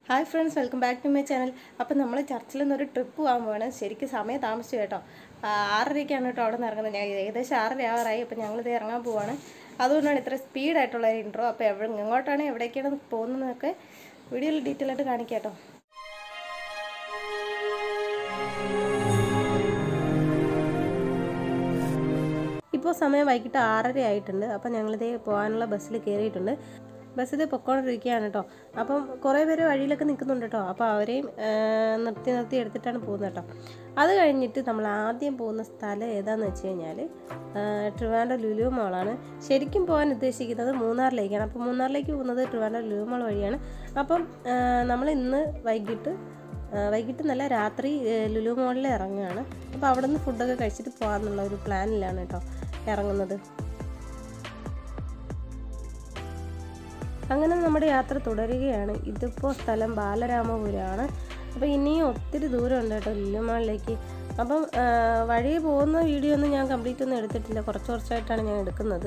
hi friends welcome back to my channel അപ്പം നമ്മൾ ചർച്ചിൽ നിന്നൊരു ട്രിപ്പ് പോകാൻ പോവാണ് ശരിക്കും സമയം താമസിച്ചു കേട്ടോ ആ, ആറരയ്ക്കാണ് കേട്ടോ അവിടെ നിന്ന് ഇറങ്ങുന്നത് ഞാൻ ഏകദേശം ആറര ആവാറായി അപ്പം ഞങ്ങളിത് ഇറങ്ങാൻ പോവാണ് അതുകൊണ്ടാണ് ഇത്ര സ്പീഡായിട്ടുള്ള ഒരു ഇൻട്രോ അപ്പോൾ എവിടെ എങ്ങോട്ടാണ് എവിടേക്കാണ് പോകുന്നതെന്നൊക്കെ വീഡിയോയിൽ ഡീറ്റെയിൽ ആയിട്ട് കാണിക്കാം കേട്ടോ ഇപ്പോൾ സമയം വൈകിട്ട് ആറര ആയിട്ടുണ്ട് അപ്പം ഞങ്ങളിതേ പോകാനുള്ള ബസ്സിൽ കയറിയിട്ടുണ്ട് ബസ് ഇത് പൊക്കോണ്ടിരിക്കുകയാണ് കേട്ടോ അപ്പം കുറേ പേര് വഴിയിലൊക്കെ നിൽക്കുന്നുണ്ട് കേട്ടോ അപ്പോൾ അവരെയും ആ, നിർത്തി നിർത്തി എടുത്തിട്ടാണ് പോകുന്നത് കേട്ടോ അത് കഴിഞ്ഞിട്ട് നമ്മൾ ആദ്യം പോകുന്ന സ്ഥലം ഏതാണെന്ന് വെച്ച് കഴിഞ്ഞാൽ ട്രിവാൻഡ്രം ലുലു മോളാണ് ശരിക്കും പോകാൻ ഉദ്ദേശിക്കുന്നത് മൂന്നാറിലേക്കാണ് അപ്പോൾ മൂന്നാറിലേക്ക് പോകുന്നത് ട്രിവാൻഡ്രം ലുലു മോൾ വഴിയാണ് അപ്പം നമ്മൾ ഇന്ന് വൈകിട്ട് ആ, വൈകിട്ട് നല്ല രാത്രി ഏ, ലുലു മോളിൽ ഇറങ്ങുകയാണ് അപ്പോൾ അവിടെ നിന്ന് ഫുഡൊക്കെ കഴിച്ചിട്ട് പോകാമെന്നുള്ള ഒരു പ്ലാനിലാണ് കേട്ടോ ഇറങ്ങുന്നത് അങ്ങനെ നമ്മുടെ യാത്ര തുടരുകയാണ് ഇതിപ്പോൾ സ്ഥലം ബാലരാമപുരമാണ് അപ്പോൾ ഇനിയും ഒത്തിരി ദൂരമുണ്ട് കേട്ടോ ലുലു മാളിലേക്ക് അപ്പം ആ, വഴി പോകുന്ന വീഡിയോ ഒന്നും ഞാൻ കംപ്ലീറ്റ് ഒന്നും എടുത്തിട്ടില്ല കുറച്ച് കുറച്ചായിട്ടാണ് ഞാൻ എടുക്കുന്നത്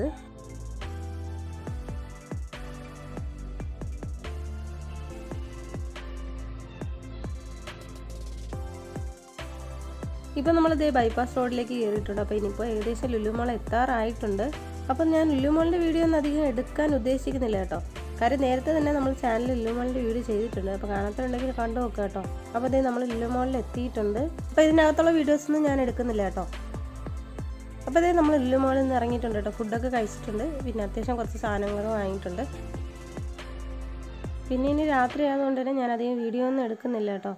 ഇപ്പം നമ്മളിതേ ബൈപ്പാസ് റോഡിലേക്ക് കയറിയിട്ടുണ്ട് അപ്പോൾ ഇനിയിപ്പോൾ ഏകദേശം ലുലുമോൾ എത്താറായിട്ടുണ്ട് അപ്പം ഞാൻ ലുലുമോളിൻ്റെ വീഡിയോ ഒന്നും അധികം എടുക്കാൻ ഉദ്ദേശിക്കുന്നില്ല കേട്ടോ കാര്യം നേരത്തെ തന്നെ നമ്മൾ ചാനലിൽ ലുലുമോളിൻ്റെ വീഡിയോ ചെയ്തിട്ടുണ്ട് അപ്പോൾ കാണാത്തുണ്ടെങ്കിൽ കണ്ടു നോക്കുക കേട്ടോ അപ്പോൾ ഇതേ നമ്മൾ ലുലുമോളിൽ എത്തിയിട്ടുണ്ട് അപ്പോൾ ഇതിനകത്തുള്ള വീഡിയോസ് ഒന്നും ഞാൻ എടുക്കുന്നില്ല കേട്ടോ അപ്പോൾ ഇതേ നമ്മൾ ലുലുമോളിൽ നിന്ന് ഇറങ്ങിയിട്ടുണ്ട് കേട്ടോ ഫുഡൊക്കെ കഴിച്ചിട്ടുണ്ട് പിന്നെ അത്യാവശ്യം കുറച്ച് സാധനങ്ങളും വാങ്ങിയിട്ടുണ്ട് പിന്നെ ഇനി രാത്രി ആയതുകൊണ്ട് തന്നെ ഞാൻ അധികം വീഡിയോ ഒന്നും എടുക്കുന്നില്ല കേട്ടോ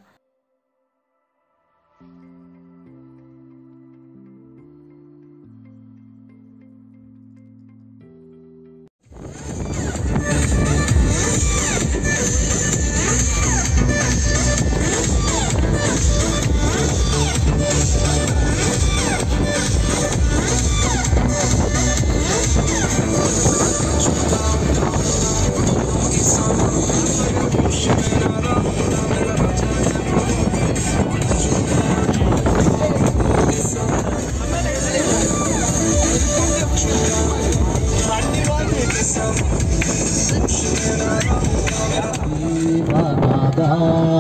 ജീവനാദാ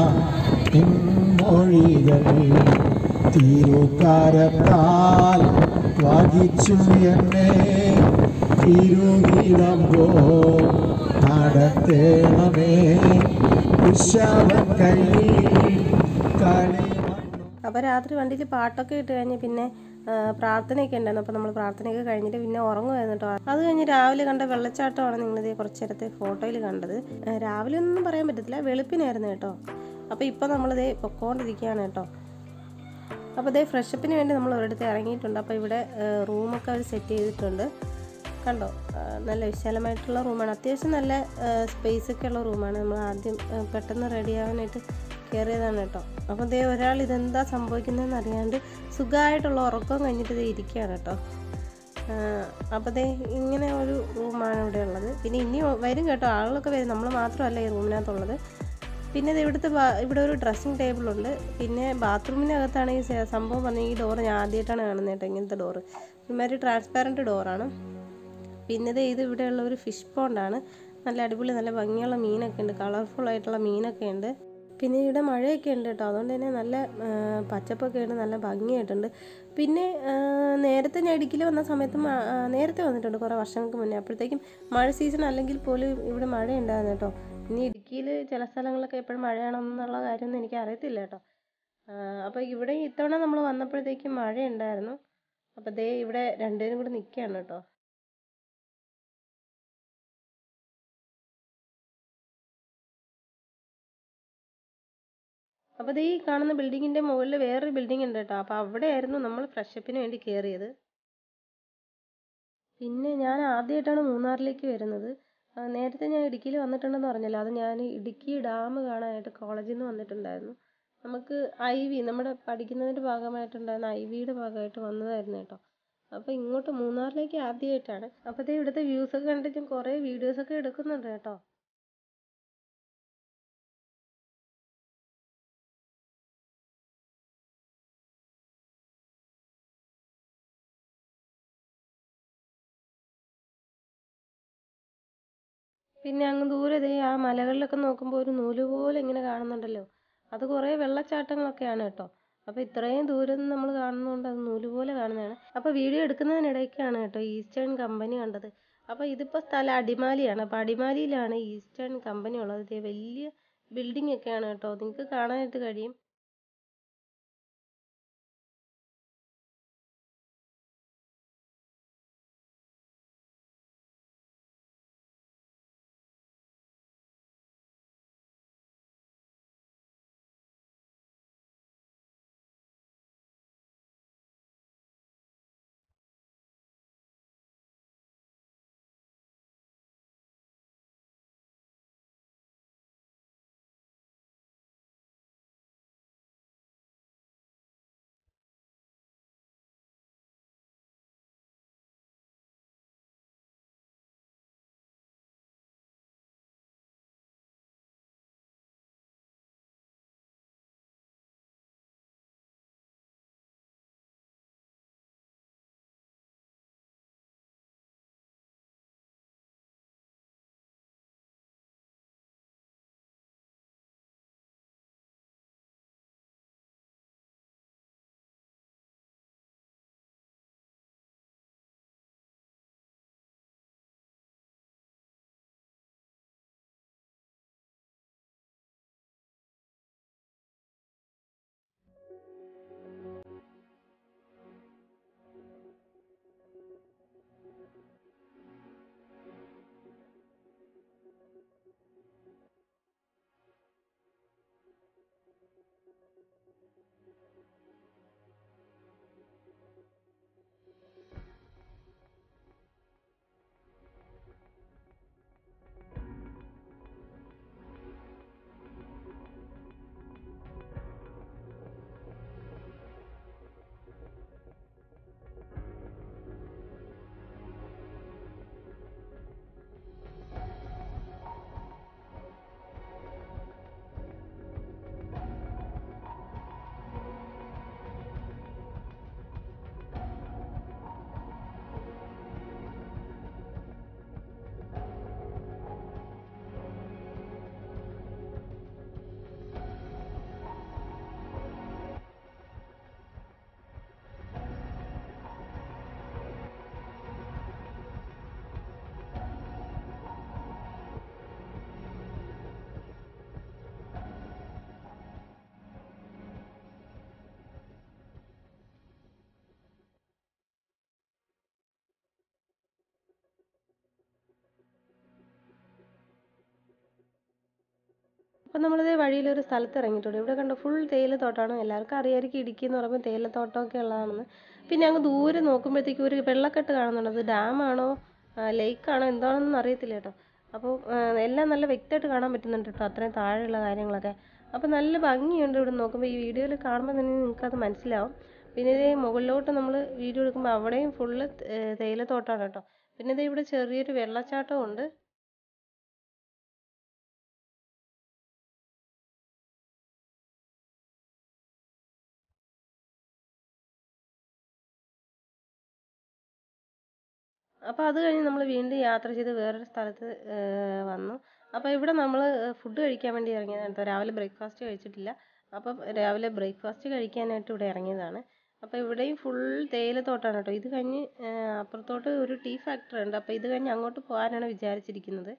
നിൻമൊഴികൾ തിരുക്കരത്താൽ വഹിച്ചു എന്നെ ഇരുകിടമ്പോ നടത്തേണമേ ഉഷവൻ കയ്യിൽ കളിമണ്ണു അപ്പോൾ രാത്രി വണ്ടിയിൽ പാട്ടൊക്കെ ഇട്ട് കഴിഞ്ഞ് പിന്നെ ആ, പ്രാർത്ഥനയൊക്കെ ഉണ്ടായിരുന്നു അപ്പോൾ നമ്മൾ പ്രാർത്ഥനയൊക്കെ കഴിഞ്ഞിട്ട് പിന്നെ ഉറങ്ങുമായിരുന്നു കേട്ടോ അത് കഴിഞ്ഞ് രാവിലെ കണ്ട വെള്ളച്ചാട്ടമാണ് നിങ്ങളിത് കുറച്ച് നേരത്തെ ഫോട്ടോയിൽ കണ്ടത് ആ, രാവിലെ ഒന്നും പറയാൻ പറ്റത്തില്ല വെളുപ്പിനായിരുന്നു കേട്ടോ അപ്പോൾ ഇപ്പോൾ നമ്മളിതേ പൊക്കോണ്ടിരിക്കുകയാണ് കേട്ടോ അപ്പോൾ ഇതേ ഫ്രഷപ്പിന് വേണ്ടി നമ്മൾ ഒരിടത്ത് ഇറങ്ങിയിട്ടുണ്ട് അപ്പോൾ ഇവിടെ ആ, റൂമൊക്കെ അവർ സെറ്റ് ചെയ്തിട്ടുണ്ട് കണ്ടോ ആ, നല്ല വിശാലമായിട്ടുള്ള റൂമാണ് അത്യാവശ്യം നല്ല സ്പേസ് ഒക്കെ ഉള്ള റൂമാണ് നമ്മൾ ആദ്യം ആ, പെട്ടെന്ന് റെഡി ആവാനായിട്ട് കയറിയതാണ് കേട്ടോ അപ്പോൾ ദേ ഒരാൾ ഇതെന്താ സംഭവിക്കുന്നതെന്ന് അറിയാണ്ട് സുഖമായിട്ടുള്ള ഉറക്കം കഴിഞ്ഞിട്ട് ദേ ഇരിക്കുകയാണ് കേട്ടോ അപ്പോൾ ദേ ഇങ്ങനെ ഒരു റൂമാണ് ഇവിടെ ഉള്ളത് പിന്നെ ഇനി വരും കേട്ടോ ആളുകളൊക്കെ വരും നമ്മൾ മാത്രമല്ല ഈ റൂമിനകത്തുള്ളത് പിന്നെ ഇത് ഇവിടുത്തെ ബാ- ഇവിടെ ഒരു ഡ്രസ്സിങ് ടേബിളുണ്ട് പിന്നെ ബാത്റൂമിനകത്താണ് ഈ സ- സംഭവം വന്നത് ഈ ഡോറ് ഞാൻ ആദ്യമായിട്ടാണ് കാണുന്നത് കേട്ടോ ഇങ്ങനത്തെ ഡോറ് ഇമാതിരി ട്രാൻസ്പാരൻറ്റ് ഡോറാണ് പിന്നെ ദേ ഇത് ഇവിടെയുള്ള ഒരു ഫിഷ് പോണ്ടാണ് നല്ല അടിപൊളി നല്ല ഭംഗിയുള്ള മീനൊക്കെ ഉണ്ട് കളർഫുൾ ആയിട്ടുള്ള മീനൊക്കെ ഉണ്ട് പിന്നെ ഇവിടെ മഴയൊക്കെ ഉണ്ട് കേട്ടോ അതുകൊണ്ട് തന്നെ നല്ല ആ, പച്ചപ്പൊക്കെ ഉണ്ട് നല്ല ഭംഗിയായിട്ടുണ്ട് പിന്നെ ആ, നേരത്തെ ഞാൻ ഇടുക്കിയിൽ വന്ന സമയത്ത് മ- ആ, നേരത്തെ വന്നിട്ടുണ്ട് കുറേ വർഷങ്ങൾക്ക് മുന്നേ അപ്പോഴത്തേക്കും മഴ സീസൺ അല്ലെങ്കിൽ പോലും ഇവിടെ മഴ ഉണ്ടായിരുന്നു കേട്ടോ ഇനി ഇടുക്കിയിൽ ചില സ്ഥലങ്ങളിലൊക്കെ എപ്പോഴും മഴയാണെന്നുള്ള കാര്യമൊന്നും എനിക്ക് അറിയത്തില്ല കേട്ടോ അപ്പോൾ ഇവിടെ ഇത്തവണ നമ്മൾ വന്നപ്പോഴത്തേക്കും മഴ ഉണ്ടായിരുന്നു അപ്പോൾ ദേ ഇവിടെ രണ്ടുപേരും കൂടി നിൽക്കുകയാണ് കേട്ടോ അപ്പോൾ ദേ ഈ കാണുന്ന ബിൽഡിങ്ങിൻ്റെ മുകളിൽ വേറൊരു ബിൽഡിംഗ് ഉണ്ട് കേട്ടോ അപ്പോൾ അവിടെയായിരുന്നു നമ്മൾ ഫ്രഷപ്പിന് വേണ്ടി കയറിയത് പിന്നെ ഞാൻ ആദ്യമായിട്ടാണ് മൂന്നാറിലേക്ക് വരുന്നത് ആ, നേരത്തെ ഞാൻ ഇടുക്കിയിൽ വന്നിട്ടുണ്ടെന്ന് പറഞ്ഞല്ലോ അത് ഞാൻ ഇടുക്കി ഡാം കാണാനായിട്ട് കോളേജിൽ നിന്ന് വന്നിട്ടുണ്ടായിരുന്നു നമുക്ക് ഐ വി നമ്മുടെ പഠിക്കുന്നതിൻ്റെ ഭാഗമായിട്ടുണ്ടായിരുന്ന ഐ വിയുടെ ഭാഗമായിട്ട് വന്നതായിരുന്നു കേട്ടോ അപ്പോൾ ഇങ്ങോട്ട് മൂന്നാറിലേക്ക് ആദ്യമായിട്ടാണ് അപ്പോൾ ദേ ഇവിടുത്തെ വ്യൂസൊക്കെ കണ്ടിട്ട് ഞാൻ കുറേ വീഡിയോസൊക്കെ എടുക്കുന്നുണ്ട് കേട്ടോ പിന്നെ അങ്ങ് ദൂരെ ദേ ആ മലകളിലൊക്കെ നോക്കുമ്പോൾ ഒരു നൂല് പോലെ ഇങ്ങനെ കാണുന്നുണ്ടല്ലോ അത് കുറേ വെള്ളച്ചാട്ടങ്ങളൊക്കെയാണ് കേട്ടോ അപ്പോൾ ഇത്രയും ദൂരം നിന്ന് നമ്മൾ കാണുന്നതുകൊണ്ട് അത് നൂല് പോലെ കാണുന്നതാണ് അപ്പോൾ വീഡിയോ എടുക്കുന്നതിനിടയ്ക്കാണ് കേട്ടോ ഈസ്റ്റേൺ കമ്പനി കണ്ടത് അപ്പോൾ ഇതിപ്പോൾ സ്ഥലം അടിമാലിയാണ് അപ്പോൾ അടിമാലിയിലാണ് ഈസ്റ്റേൺ കമ്പനി ഉള്ളത് ദേ വലിയ ബിൽഡിംഗ് ഒക്കെയാണ് കേട്ടോ നിങ്ങൾക്ക് കാണാനായിട്ട് കഴിയും അപ്പം നമ്മളിതേ വഴിയിലൊരു സ്ഥലത്ത് ഇറങ്ങിയിട്ടുണ്ട് ഇവിടെ കണ്ട ഫുൾ തേയിലത്തോട്ടമാണ് എല്ലാവർക്കും അറിയാമായിരിക്കും ഇടുക്കി എന്ന് പറയുമ്പോൾ തേയിലത്തോട്ടമൊക്കെ ഉള്ളതാണെന്ന് പിന്നെ അങ്ങ് ദൂരെ നോക്കുമ്പോഴത്തേക്കും ഒരു വെള്ളക്കെട്ട് കാണുന്നുണ്ട് അത് ഡാമാണോ ലേക്കാണോ എന്താണെന്നൊന്നും അറിയത്തില്ല കേട്ടോ അപ്പോൾ എല്ലാം നല്ല വ്യക്തമായിട്ട് കാണാൻ പറ്റുന്നുണ്ട് കേട്ടോ അത്രയും താഴെയുള്ള കാര്യങ്ങളൊക്കെ അപ്പോൾ നല്ല ഭംഗിയുണ്ട് ഇവിടെ നോക്കുമ്പോൾ ഈ വീഡിയോയിൽ കാണുമ്പോൾ തന്നെ നിങ്ങൾക്കത് മനസ്സിലാവും പിന്നെ ഇതേ മുകളിലോട്ട് നമ്മൾ വീഡിയോ എടുക്കുമ്പോൾ അവിടെയും ഫുള്ള് തേയിലത്തോട്ടമാണ് കേട്ടോ പിന്നെ ഇതേ ഇവിടെ ചെറിയൊരു വെള്ളച്ചാട്ടവും ഉണ്ട് അപ്പോൾ അത് കഴിഞ്ഞ് നമ്മൾ വീണ്ടും യാത്ര ചെയ്ത് വേറൊരു സ്ഥലത്ത് ഏഹ് വന്നു അപ്പോൾ ഇവിടെ നമ്മൾ ഫുഡ് കഴിക്കാൻ വേണ്ടി ഇറങ്ങിയതാണ് കേട്ടോ രാവിലെ ബ്രേക്ക്ഫാസ്റ്റ് കഴിച്ചിട്ടില്ല അപ്പം രാവിലെ ബ്രേക്ക്ഫാസ്റ്റ് കഴിക്കാനായിട്ട് ഇവിടെ ഇറങ്ങിയതാണ് അപ്പോൾ ഇവിടെയും ഫുൾ തേയിലത്തോട്ടമാണ് കേട്ടോ ഇത് കഴിഞ്ഞ് ഏഹ് അപ്പുറത്തോട്ട് ഒരു ടീ ഫാക്ടറി ഉണ്ട് അപ്പോൾ ഇത് കഴിഞ്ഞ് അങ്ങോട്ട് പോകാനാണ് വിചാരിച്ചിരിക്കുന്നത്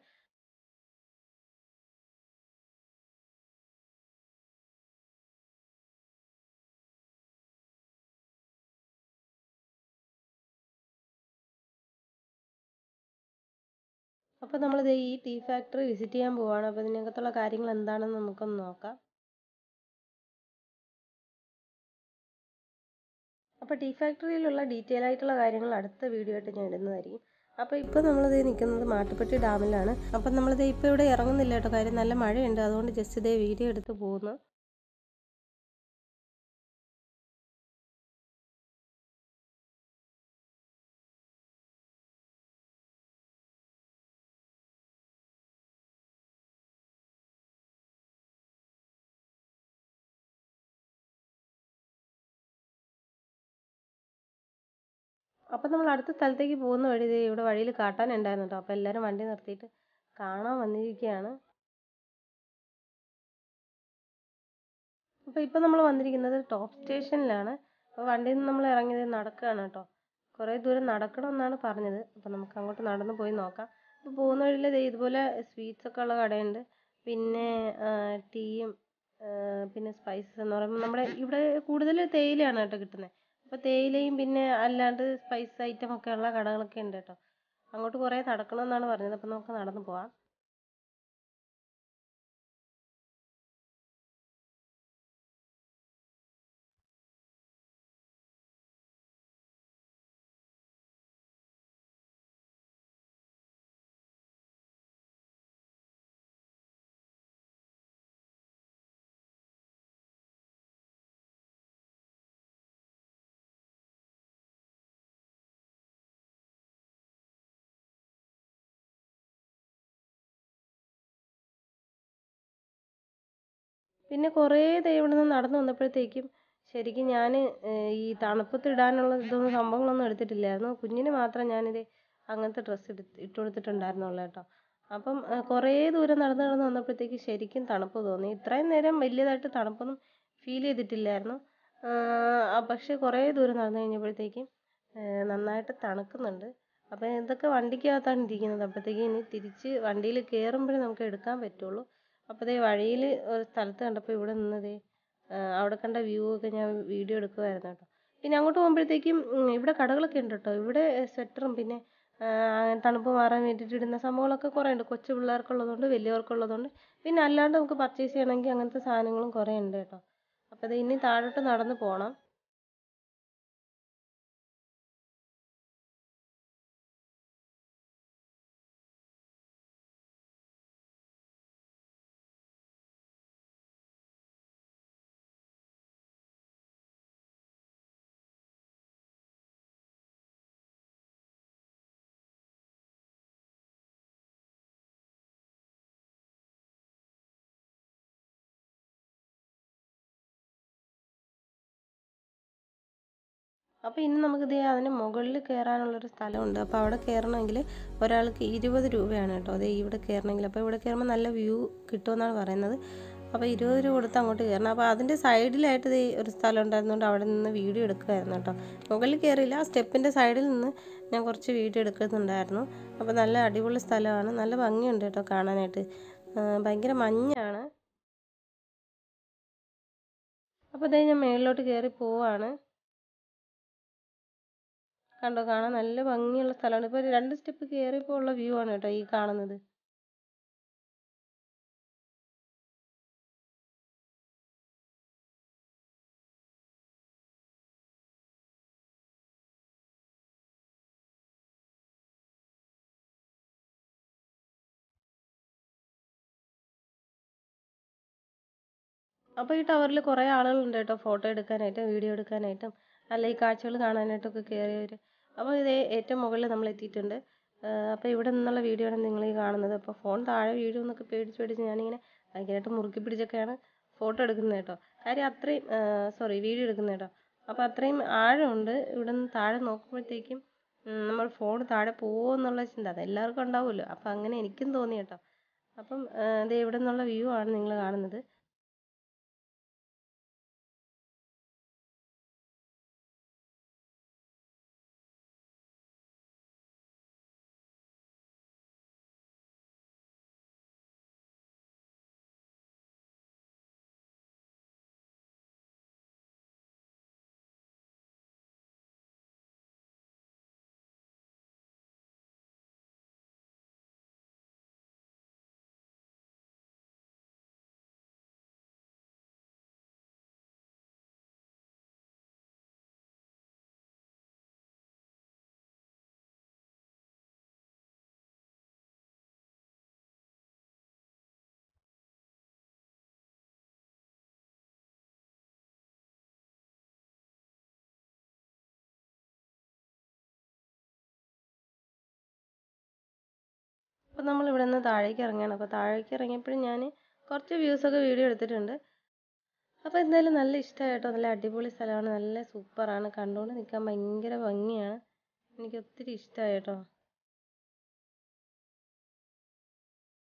അപ്പോൾ നമ്മൾ ഈ ടീ ഫാക്ടറി വിസിറ്റ് ചെയ്യാൻ പോവാണ് അപ്പോൾ ഇതിനകത്തുള്ള കാര്യങ്ങൾ എന്താണെന്ന് നമുക്കൊന്ന് നോക്കാം അപ്പോൾ ടീ ഫാക്ടറിയിലുള്ള ഡീറ്റെയിൽ ആയിട്ടുള്ള കാര്യങ്ങൾ അടുത്ത വീഡിയോ ആയിട്ട് ഞാൻ ഇടുന്നതായിരിക്കും അപ്പോൾ ഇപ്പോൾ നമ്മളിത് നിൽക്കുന്നത് മാട്ടുപ്പെട്ടി ഡാമിലാണ് അപ്പം നമ്മളിത് ഇപ്പോൾ ഇവിടെ ഇറങ്ങുന്നില്ല കേട്ടോ കാര്യം നല്ല മഴയുണ്ട് അതുകൊണ്ട് ജസ്റ്റ് ഇതേ വീഡിയോ എടുത്ത് പോകുന്നു അപ്പം നമ്മൾ അടുത്ത സ്ഥലത്തേക്ക് പോകുന്ന വഴി ദേ ഇവിടെ വഴിയിൽ കാട്ടാനുണ്ടായിരുന്നു കേട്ടോ അപ്പോൾ എല്ലാവരും വണ്ടി നിർത്തിയിട്ട് കാണാൻ വന്നിരിക്കുകയാണ് അപ്പോൾ ഇപ്പോൾ നമ്മൾ വന്നിരിക്കുന്നത് ടോപ്പ് സ്റ്റേഷനിലാണ് അപ്പോൾ വണ്ടിയിൽ നിന്ന് നമ്മൾ ഇറങ്ങിയത് നടക്കുകയാണ് കേട്ടോ കുറേ ദൂരം നടക്കണമെന്നാണ് പറഞ്ഞത് അപ്പോൾ നമുക്ക് അങ്ങോട്ട് നടന്നു പോയി നോക്കാം അപ്പോൾ പോകുന്ന വഴിയിൽ ദേ ഇതുപോലെ സ്വീറ്റ്സ് ഒക്കെ ഉള്ള കടയുണ്ട് പിന്നെ ടീയും പിന്നെ സ്പൈസസ് എന്ന് പറയുമ്പോൾ നമ്മുടെ ഇവിടെ കൂടുതൽ തേയിലയാണ് കേട്ടോ കിട്ടുന്നത് അപ്പോൾ തേയിലയും പിന്നെ അല്ലാണ്ട് സ്പൈസ് ഐറ്റം ഒക്കെ ഉള്ള കടകളൊക്കെ ഉണ്ട് കേട്ടോ അങ്ങോട്ട് കുറേ നടക്കണമെന്നാണ് പറഞ്ഞത് അപ്പോൾ നമുക്ക് നടന്നു പോവാം പിന്നെ കുറേ ദേ ഇവിടെ നിന്ന് നടന്നു വന്നപ്പോഴത്തേക്കും ശരിക്കും ഞാൻ ഈ തണുപ്പത്ത് ഇടാനുള്ള ഇതൊന്നും സംഭവങ്ങളൊന്നും എടുത്തിട്ടില്ലായിരുന്നു കുഞ്ഞിന് മാത്രം ഞാനിത് അങ്ങനത്തെ ഡ്രസ്സ് എടുത്ത് ഇട്ട് കൊടുത്തിട്ടുണ്ടായിരുന്നുള്ളൂ കേട്ടോ അപ്പം ആ, കുറേ ദൂരം നടന്ന് നടന്ന് വന്നപ്പോഴത്തേക്ക് ശരിക്കും തണുപ്പ് തോന്നി ഇത്രയും നേരം വലിയതായിട്ട് തണുപ്പൊന്നും ഫീൽ ചെയ്തിട്ടില്ലായിരുന്നു ആ, പക്ഷേ കുറേ ദൂരം നടന്ന് കഴിഞ്ഞപ്പോഴത്തേക്കും ആ, നന്നായിട്ട് തണുക്കുന്നുണ്ട് അപ്പോൾ ഇതൊക്കെ വണ്ടിക്കകത്താണ് ഇരിക്കുന്നത് അപ്പോഴത്തേക്ക് ഇനി തിരിച്ച് വണ്ടിയിൽ കയറുമ്പോഴേ നമുക്ക് എടുക്കാൻ പറ്റുള്ളൂ അപ്പോൾ ദേ വഴിയിൽ ഒരു സ്ഥലത്ത് കണ്ടപ്പോൾ ഇവിടെ നിന്ന് ദേ ആ, അവിടെ കണ്ട വ്യൂ ഒക്കെ ഞാൻ വീഡിയോ എടുക്കുമായിരുന്നു കേട്ടോ പിന്നെ അങ്ങോട്ട് പോകുമ്പോഴത്തേക്കും ഉം, ഇവിടെ കടകളൊക്കെ ഉണ്ട് കേട്ടോ ഇവിടെ സ്വെറ്ററും പിന്നെ ആ, തണുപ്പ് മാറാൻ വേണ്ടിയിട്ട് ഇടുന്ന സംഭവങ്ങളൊക്കെ കുറേ ഉണ്ട് കൊച്ചു പിള്ളേർക്കുള്ളതുകൊണ്ട് വലിയവർക്കുള്ളതുകൊണ്ട് പിന്നെ അല്ലാണ്ട് നമുക്ക് പർച്ചേസ് ചെയ്യണമെങ്കിൽ അങ്ങനത്തെ സാധനങ്ങളും കുറേ ഉണ്ട് കേട്ടോ അപ്പോൾ ദേ ഇനി താഴോട്ട് നടന്ന് പോകണം അപ്പോൾ ഇനി നമുക്ക് ദേ അതിന് മുകളിൽ കയറാനുള്ളൊരു സ്ഥലമുണ്ട് അപ്പോൾ അവിടെ കയറണമെങ്കിൽ ഒരാൾക്ക് ഇരുപത് രൂപയാണ് കേട്ടോ അതെ ഇവിടെ കയറണമെങ്കിൽ അപ്പോൾ ഇവിടെ കയറുമ്പോൾ നല്ല വ്യൂ കിട്ടുമെന്നാണ് പറയുന്നത് അപ്പോൾ ഇരുപത് രൂപ കൊടുത്ത് അങ്ങോട്ട് കയറണം അപ്പോൾ അതിൻ്റെ സൈഡിലായിട്ട് ദേ ഒരു സ്ഥലം ഉണ്ടായിരുന്നുകൊണ്ട് അവിടെ നിന്ന് വീഡിയോ എടുക്കുമായിരുന്നു കേട്ടോ മുകളിൽ കയറിയില്ല ആ സ്റ്റെപ്പിൻ്റെ സൈഡിൽ നിന്ന് ഞാൻ കുറച്ച് വീഡിയോ എടുക്കുന്നുണ്ടായിരുന്നു അപ്പോൾ നല്ല അടിപൊളി സ്ഥലമാണ് നല്ല ഭംഗിയുണ്ട് കേട്ടോ കാണാനായിട്ട് ആ, ഭയങ്കര മഞ്ഞാണ് അപ്പോൾ അതേ ഞാൻ മേളിലോട്ട് കയറി പോവാണ് കണ്ടോ കാണാൻ നല്ല ഭംഗിയുള്ള സ്ഥലമാണ് ഇപ്പോൾ രണ്ട് സ്റ്റെപ്പ് കയറിയപ്പോൾ ഉള്ള വ്യൂ ആണ് കേട്ടോ ഈ കാണുന്നത് അപ്പോൾ ഈ ടവറിൽ കുറേ ആളുകളുണ്ട് കേട്ടോ ഫോട്ടോ എടുക്കാനായിട്ടും വീഡിയോ എടുക്കാനായിട്ടും അല്ല ഈ കാഴ്ചകൾ കാണാനായിട്ടൊക്കെ കയറിയവർ അപ്പോൾ ഇത് ഏറ്റവും മുകളിൽ നമ്മൾ എത്തിയിട്ടുണ്ട് അപ്പോൾ ഇവിടെ നിന്നുള്ള വീഡിയോ ആണ് നിങ്ങൾ ഈ കാണുന്നത് അപ്പോൾ ഫോൺ താഴെ വീഴും എന്നൊക്കെ പേടിച്ച് പേടിച്ച് ഞാനിങ്ങനെ ഭയങ്കരമായിട്ട് മുറുക്കി പിടിച്ചൊക്കെയാണ് ഫോട്ടോ എടുക്കുന്നത് കേട്ടോ കാര്യം അത്രയും സോറി വീഡിയോ എടുക്കുന്നത് കേട്ടോ അപ്പോൾ അത്രയും ആഴമുണ്ട് ഇവിടെ നിന്ന് താഴെ നോക്കുമ്പോഴത്തേക്കും ഉം, നമ്മൾ ഫോൺ താഴെ പോകുമെന്നുള്ള ചിന്ത അത് എല്ലാവർക്കും ഉണ്ടാവുമല്ലോ അപ്പോൾ അങ്ങനെ എനിക്കും തോന്നി കേട്ടോ അപ്പം ഇത് ഇവിടെ നിന്നുള്ള വ്യൂ ആണ് നിങ്ങൾ കാണുന്നത് അപ്പോൾ നമ്മൾ ഇവിടെ നിന്ന് താഴേക്ക് ഇറങ്ങുകയാണ് അപ്പോൾ താഴേക്ക് ഇറങ്ങിയപ്പോഴും ഞാൻ കുറച്ച് വ്യൂസൊക്കെ വീഡിയോ എടുത്തിട്ടുണ്ട് അപ്പോൾ എന്തായാലും നല്ല ഇഷ്ടമായി കേട്ടോ നല്ല അടിപൊളി സ്ഥലമാണ് നല്ല സൂപ്പറാണ് കണ്ടുകൊണ്ട് നിൽക്കാൻ ഭയങ്കര ഭംഗിയാണ് എനിക്ക് ഒത്തിരി ഇഷ്ടമായി കേട്ടോ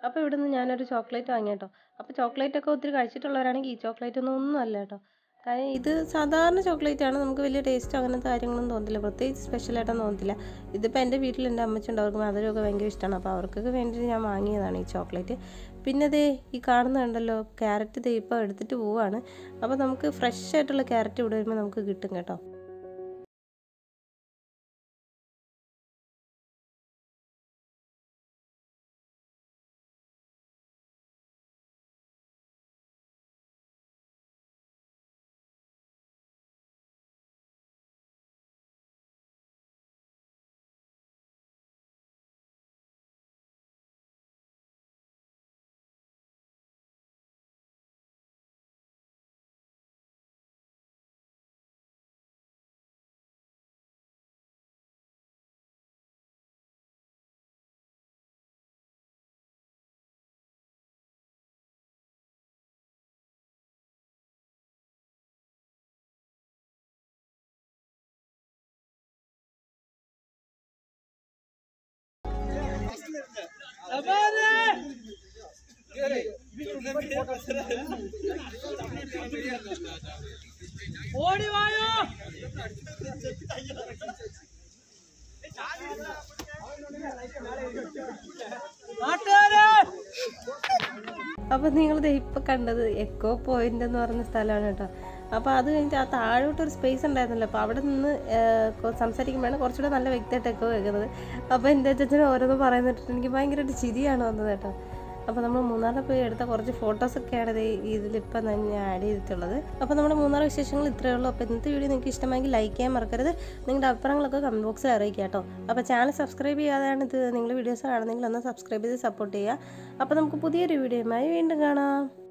അപ്പോൾ ഇവിടെ നിന്ന് ഞാനൊരു ചോക്ലേറ്റ് വാങ്ങി കേട്ടോ അപ്പോൾ ചോക്ലേറ്റ് ഒക്കെ ഒത്തിരി കഴിച്ചിട്ടുള്ളവരാണെങ്കിൽ ഈ ചോക്ലേറ്റ് ഒന്നും ഒന്നും അല്ല കേട്ടോ കാര്യം ഇത് സാധാരണ ചോക്ലേറ്റ് ആണ് നമുക്ക് വലിയ ടേസ്റ്റോ അങ്ങനത്തെ കാര്യങ്ങളൊന്നും തോന്നില്ല പ്രത്യേകിച്ച് സ്പെഷ്യലായിട്ടൊന്നും തോന്നില്ല ഇതിപ്പോൾ എൻ്റെ വീട്ടിൽ എൻ്റെ അമ്മച്ചുണ്ട് അവർക്ക് മധുരമൊക്കെ ഭയങ്കര ഇഷ്ടമാണ് അപ്പോൾ അവർക്കൊക്കെ വേണ്ടിയിട്ട് ഞാൻ വാങ്ങിയതാണ് ഈ ചോക്ലേറ്റ് പിന്നെ ദേ ഈ കാണുന്നുണ്ടല്ലോ ക്യാരറ്റ് ദേ ഇപ്പോൾ എടുത്തിട്ട് പോവാണ് അപ്പോൾ നമുക്ക് ഫ്രഷ് ആയിട്ടുള്ള ക്യാരറ്റ് ഇവിടെ വരുമ്പോൾ നമുക്ക് കിട്ടും കേട്ടോ ഓടി വായോ നാട്ടുകാരെ അപ്പോൾ നിങ്ങളിത് ഇപ്പോൾ കണ്ടത് എക്കോ പോയിന്റ് എന്ന് പറഞ്ഞ സ്ഥലമാണ് കേട്ടോ അപ്പോൾ അത് കഴിഞ്ഞിട്ട് ആ താഴോട്ട് ഒരു സ്പേസ് ഉണ്ടായിരുന്നല്ലോ അപ്പോൾ അവിടെ നിന്ന് സംസാരിക്കുമ്പോഴാണ് കുറച്ചുകൂടെ നല്ല വ്യക്തിയായിട്ട് എക്കോ കേൾക്കുന്നത് അപ്പോൾ എൻ്റെ അച്ഛനും ഓരോന്ന് പറയുന്നിട്ട് എനിക്ക് ഭയങ്കരമായിട്ട് ചിരിയാണ് വന്നത് കേട്ടോ അപ്പോൾ നമ്മൾ മൂന്നാറിൽ പോയി എടുത്ത കുറച്ച് ഫോട്ടോസൊക്കെയാണ് ഇത് ഇതിലിപ്പോൾ ഞാൻ ആഡ് ചെയ്തിട്ടുള്ളത് അപ്പോൾ നമ്മുടെ മൂന്നാർ വിശേഷങ്ങൾ ഇത്രയേ ഉള്ളൂ അപ്പോൾ ഇന്നത്തെ വീഡിയോ നിങ്ങൾക്ക് ഇഷ്ടമെങ്കിൽ ലൈക്ക് ചെയ്യാൻ മറക്കരുത് നിങ്ങളുടെ അഭിപ്രായങ്ങളൊക്കെ കമൻറ്റ് ബോക്സിൽ അറിയിക്കുക കേട്ടോ അപ്പോൾ ചാനൽ സബ്സ്ക്രൈബ് ചെയ്യാതെയാണ് ഇത് നിങ്ങൾ വീഡിയോസ് കാണുന്നെങ്കിൽ ഒന്ന് സബ്സ്ക്രൈബ് ചെയ്ത് സപ്പോർട്ട് ചെയ്യുക അപ്പോൾ നമുക്ക് പുതിയൊരു വീഡിയോയുമായി വീണ്ടും കാണാം